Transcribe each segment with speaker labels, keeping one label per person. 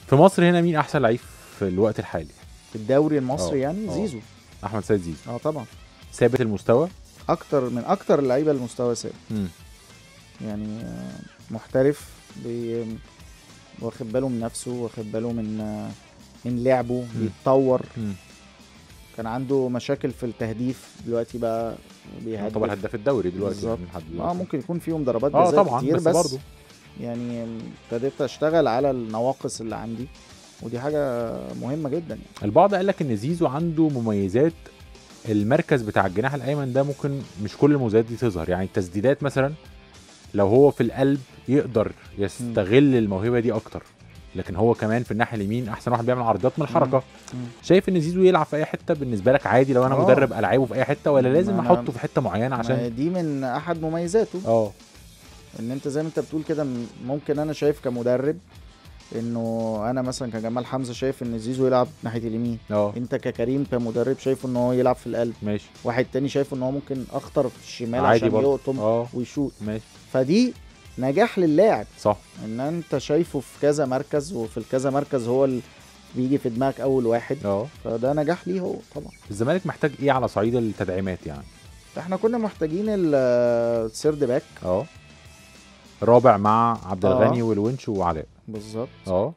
Speaker 1: في مصر هنا مين احسن لعيب في الوقت الحالي
Speaker 2: في الدوري المصري
Speaker 1: آه،
Speaker 2: يعني
Speaker 1: آه.
Speaker 2: زيزو
Speaker 1: احمد سيد زيزو
Speaker 2: اه طبعا
Speaker 1: ثابت المستوى
Speaker 2: اكتر من اكتر اللعيبه المستوى ثابت
Speaker 1: مم.
Speaker 2: يعني آه، محترف بي واخد باله من نفسه واخد باله من آه، من لعبه بيتطور
Speaker 1: مم.
Speaker 2: كان عنده مشاكل في التهديف دلوقتي بقى بيهدف
Speaker 1: يعتبر هداف الدوري دلوقتي
Speaker 2: بالظبط.
Speaker 1: يعني لحد
Speaker 2: اه
Speaker 1: دلوقتي
Speaker 2: ممكن يكون فيهم ضربات
Speaker 1: اه
Speaker 2: جزاء
Speaker 1: طبعا
Speaker 2: كتير
Speaker 1: بس,
Speaker 2: بس,
Speaker 1: برضه
Speaker 2: يعني ابتديت اشتغل على النواقص اللي عندي ودي حاجه مهمه جدا يعني
Speaker 1: البعض قال لك ان زيزو عنده مميزات المركز بتاع الجناح الايمن ده ممكن مش كل المميزات دي تظهر يعني التسديدات مثلا لو هو في القلب يقدر يستغل الموهبه دي اكتر لكن هو كمان في الناحيه اليمين احسن واحد بيعمل عرضيات من الحركه
Speaker 2: مم.
Speaker 1: شايف ان زيزو يلعب في اي حته بالنسبه لك عادي لو انا
Speaker 2: آه.
Speaker 1: مدرب العبه في اي حته ولا لازم
Speaker 2: ما أنا-
Speaker 1: احطه في حته معينه
Speaker 2: ما
Speaker 1: عشان
Speaker 2: دي من احد مميزاته
Speaker 1: اه
Speaker 2: ان انت زي ما انت بتقول كده م- ممكن انا شايف كمدرب انه انا مثلا كجمال حمزه شايف ان زيزو يلعب ناحيه اليمين
Speaker 1: اه
Speaker 2: انت ككريم كمدرب شايف ان هو يلعب في القلب
Speaker 1: ماشي
Speaker 2: واحد تاني شايف ان هو ممكن اخطر في الشمال
Speaker 1: عادي
Speaker 2: عشان
Speaker 1: برضه.
Speaker 2: يقطم
Speaker 1: اه
Speaker 2: ويشوط
Speaker 1: ماشي
Speaker 2: فدي نجاح للاعب
Speaker 1: صح
Speaker 2: ان انت شايفه في كذا مركز وفي الكذا مركز هو اللي بيجي في دماغك اول واحد
Speaker 1: اه
Speaker 2: فده نجاح ليه هو طبعا
Speaker 1: الزمالك محتاج ايه على صعيد التدعيمات يعني
Speaker 2: احنا كنا محتاجين ال- السيرد باك
Speaker 1: اه رابع مع عبد
Speaker 2: آه.
Speaker 1: الغني والونش وعلاء
Speaker 2: بالظبط
Speaker 1: اه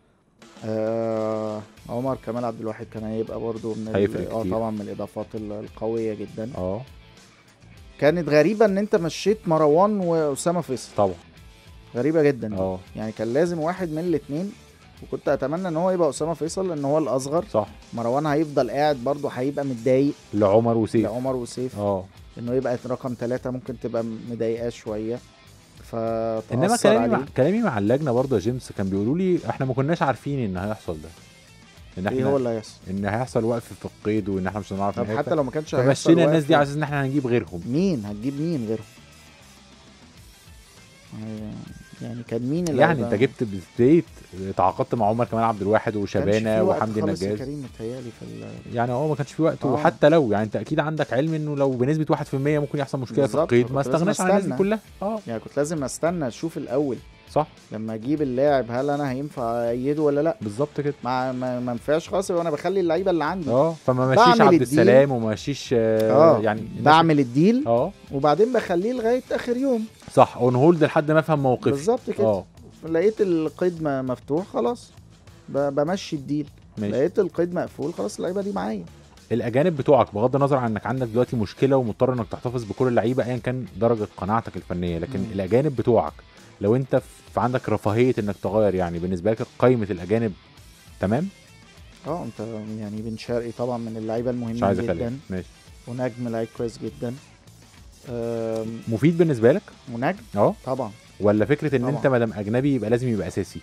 Speaker 2: آه عمر كمال عبد الواحد كان هيبقى برضه من ال-
Speaker 1: هيفرق
Speaker 2: اه
Speaker 1: كتير.
Speaker 2: طبعا من الاضافات ال- القويه جدا
Speaker 1: اه
Speaker 2: كانت غريبه ان انت مشيت مروان واسامه فيصل
Speaker 1: طبعا
Speaker 2: غريبه جدا
Speaker 1: اه
Speaker 2: يعني كان لازم واحد من الاثنين وكنت اتمنى ان هو يبقى اسامه فيصل لان هو الاصغر
Speaker 1: صح
Speaker 2: مروان هيفضل قاعد برضه هيبقى متضايق
Speaker 1: لعمر وسيف
Speaker 2: لعمر وسيف
Speaker 1: اه
Speaker 2: انه يبقى رقم ثلاثة ممكن تبقى مضايقاه شويه فتأثر
Speaker 1: انما كلامي مع
Speaker 2: عليه
Speaker 1: كلامي مع اللجنه برضه يا جيمس كان بيقولوا لي احنا ما كناش عارفين ان هيحصل ده ان
Speaker 2: ايه
Speaker 1: احنا
Speaker 2: هو اللي هيحصل
Speaker 1: ان هيحصل وقف في القيد وان احنا مش هنعرف
Speaker 2: طب
Speaker 1: نهاية.
Speaker 2: حتى لو ما كانش هيحصل
Speaker 1: فمشينا الناس
Speaker 2: وقف،
Speaker 1: دي على اساس ان احنا هنجيب غيرهم
Speaker 2: مين هتجيب مين غيرهم يعني كان مين اللي
Speaker 1: يعني
Speaker 2: هيبقى-
Speaker 1: انت جبت ابتديت تعاقدت مع عمر كمال عبد الواحد
Speaker 2: كانش
Speaker 1: وشبانه
Speaker 2: في وقت
Speaker 1: وحمدي
Speaker 2: خالص يا
Speaker 1: النجاز
Speaker 2: كريم متهيألي في ال-
Speaker 1: يعني هو ما كانش في وقت
Speaker 2: آه.
Speaker 1: وحتى لو يعني انت اكيد عندك علم انه لو بنسبه 1% ممكن يحصل مشكله في
Speaker 2: بالظبط،
Speaker 1: القيد ما
Speaker 2: كنت لازم
Speaker 1: استغناش عن الناس دي
Speaker 2: أستنى.
Speaker 1: كلها اه
Speaker 2: يعني كنت لازم استنى اشوف الاول
Speaker 1: صح
Speaker 2: لما اجيب اللاعب هل انا هينفع ايده ولا لا
Speaker 1: بالظبط كده
Speaker 2: ما ما ما ينفعش خلاص يبقى انا بخلي اللعيبه اللي عندي
Speaker 1: اه فما مشيش
Speaker 2: بعمل
Speaker 1: عبد
Speaker 2: الديل.
Speaker 1: السلام وما مشيش آه
Speaker 2: اه
Speaker 1: يعني الناس-
Speaker 2: بعمل الديل
Speaker 1: اه
Speaker 2: وبعدين بخليه لغايه اخر يوم
Speaker 1: صح اون هولد لحد ما افهم موقفي
Speaker 2: بالظبط كده
Speaker 1: اه
Speaker 2: لقيت القيد م- مفتوح خلاص ب- بمشي الديل
Speaker 1: ماشي
Speaker 2: لقيت القيد مقفول خلاص اللعيبه دي معايا
Speaker 1: الاجانب بتوعك بغض النظر عن انك عندك دلوقتي مشكله ومضطر انك تحتفظ بكل اللعيبه ايا كان درجه قناعتك الفنيه لكن
Speaker 2: مم.
Speaker 1: الاجانب بتوعك لو انت في عندك رفاهيه انك تغير يعني بالنسبه لك قائمه الاجانب تمام
Speaker 2: اه انت يعني بن شرقي طبعا من اللعيبه
Speaker 1: مش
Speaker 2: المهمين
Speaker 1: عايز
Speaker 2: جدا
Speaker 1: اكلم ماشي
Speaker 2: ونجم لعيب كويس جدا آم،
Speaker 1: مفيد بالنسبه لك
Speaker 2: ونجم
Speaker 1: اه
Speaker 2: طبعا
Speaker 1: ولا فكره ان
Speaker 2: طبعا.
Speaker 1: انت ما دام اجنبي يبقى لازم يبقى اساسي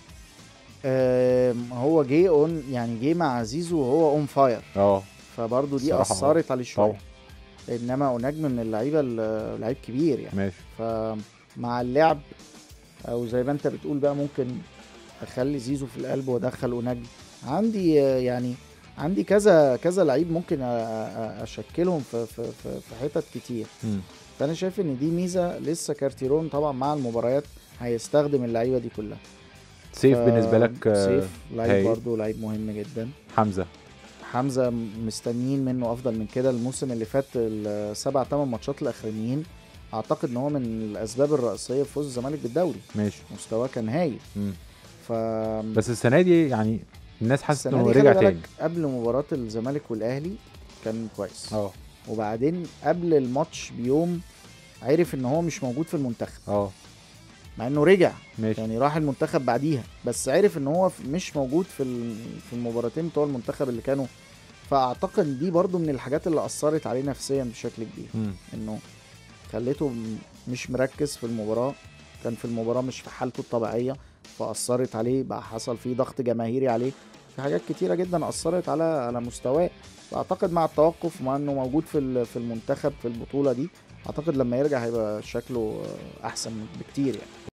Speaker 2: آم، هو جه اون يعني جه مع زيزو وهو اون فاير
Speaker 1: اه
Speaker 2: فبرضه دي
Speaker 1: الصراحة
Speaker 2: اثرت عليه شويه
Speaker 1: طبعا
Speaker 2: انما ونجم من اللعيبه ال- لعيب كبير يعني
Speaker 1: ماشي
Speaker 2: فمع اللعب او زي ما انت بتقول بقى ممكن اخلي زيزو في القلب وادخل ونجم عندي آه، يعني عندي كذا كذا لعيب ممكن أ- أ- اشكلهم في في في, في حتت كتير
Speaker 1: مم.
Speaker 2: فانا شايف ان دي ميزه لسه كارتيرون طبعا مع المباريات هيستخدم اللعيبه دي كلها
Speaker 1: سيف
Speaker 2: ف-
Speaker 1: بالنسبه لك آه،
Speaker 2: سيف لعيب
Speaker 1: هايل.
Speaker 2: برضه لعيب مهم جدا
Speaker 1: حمزه
Speaker 2: حمزه مستنيين منه افضل من كده الموسم اللي فات السبع ثمان ماتشات الاخرانيين اعتقد ان هو من الاسباب الرئيسيه في فوز الزمالك بالدوري
Speaker 1: ماشي
Speaker 2: مستواه كان هايل
Speaker 1: مم.
Speaker 2: ف
Speaker 1: بس السنه دي يعني الناس حاسه
Speaker 2: السنة
Speaker 1: انه
Speaker 2: دي خلي
Speaker 1: رجع
Speaker 2: بالك
Speaker 1: تاني
Speaker 2: قبل مباراه الزمالك والاهلي كان كويس
Speaker 1: اه
Speaker 2: وبعدين قبل الماتش بيوم عرف ان هو مش موجود في المنتخب
Speaker 1: اه
Speaker 2: مع انه رجع
Speaker 1: ماشي
Speaker 2: يعني راح المنتخب بعديها بس عرف ان هو في- مش موجود في ال- في المباراتين بتوع المنتخب اللي كانوا فاعتقد دي برضو من الحاجات اللي اثرت عليه نفسيا بشكل كبير
Speaker 1: مم.
Speaker 2: انه خليته م- مش مركز في المباراه كان في المباراه مش في حالته الطبيعيه فاثرت عليه بقى حصل فيه ضغط جماهيري عليه في حاجات كتيره جدا اثرت على على مستواه فاعتقد مع التوقف مع انه موجود في ال- في المنتخب في البطوله دي اعتقد لما يرجع هيبقى شكله آه، احسن بكتير يعني